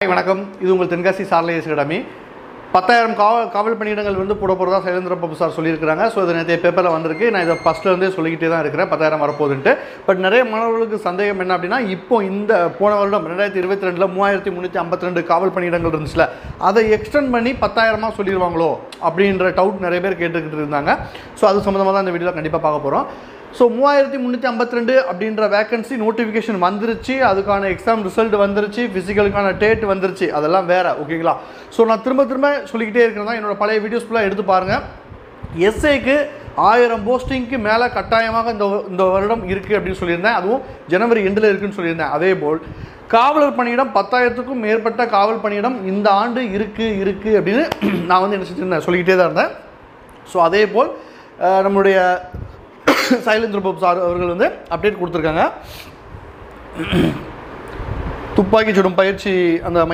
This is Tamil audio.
வணக்கம் இது உங்கள் தென்காசி சார்லேஸ் அகாடமி பத்தாயிரம் காவல் காவல் பணியிடங்கள் வந்து போட போகிறதா சைலேந்திர பாபு சார் சொல்லியிருக்கிறாங்க ஸோ இது நேற்றைய பேப்பரில் வந்திருக்கு நான் இதை ஃபஸ்ட்லேருந்தே சொல்லிக்கிட்டே தான் இருக்கிறேன் பத்தாயிரம் வரப்போகுதுன்ட்டு பட் நிறைய மாணவர்களுக்கு சந்தேகம் என்ன அப்படின்னா இப்போ இந்த போன வருடம் ரெண்டாயிரத்தி இருபத்தி ரெண்டில் மூவாயிரத்தி முந்நூற்றி ஐம்பத்தி ரெண்டு காவல் பணியிடங்கள் இருந்துச்சுல அதை எக்ஸ்டெண்ட் பண்ணி பத்தாயிரமாக சொல்லிடுவாங்களோ அப்படின்ற டவுட் நிறைய பேர் கேட்டுக்கிட்டு இருந்தாங்க ஸோ அது சம்மந்தமாக தான் இந்த வீடியோவில் கண்டிப்பாக பார்க்க போகிறோம் ஸோ மூவாயிரத்தி முந்நூற்றி ஐம்பத்தி ரெண்டு அப்படின்ற வேகன்சி நோட்டிஃபிகேஷன் வந்துருச்சு அதுக்கான எக்ஸாம் ரிசல்ட் வந்துருச்சு ஃபிசிக்கலுக்கான டேட் வந்துருச்சு அதெல்லாம் வேற ஓகேங்களா ஸோ நான் திரும்ப திரும்ப சொல்லிக்கிட்டே இருக்கிறேன் தான் என்னோட பழைய வீடியோஸ் ஃபுல்லாக எடுத்து பாருங்கள் எஸ்ஏக்கு ஆயிரம் போஸ்டிங்க்கு மேலே கட்டாயமாக இந்த வ- இந்த வருடம் இருக்குது அப்படின்னு சொல்லியிருந்தேன் அதுவும் ஜனவரி எண்டில் இருக்குன்னு சொல்லியிருந்தேன் அதே போல் காவலர் பணியிடம் பத்தாயிரத்துக்கும் மேற்பட்ட காவல் பணியிடம் இந்த ஆண்டு இருக்குது இருக்குது அப்படின்னு நான் வந்து என்ன செஞ்சிருந்தேன் சொல்லிக்கிட்டே தான் இருந்தேன் ஸோ அதே போல் அஹ், நம்மளுடைய சைலேந்திர பாபு சார் அவர்கள் வந்து அப்டேட் கொடுத்துருக்காங்க துப்பாக்கி சுடும் பயிற்சி அந்த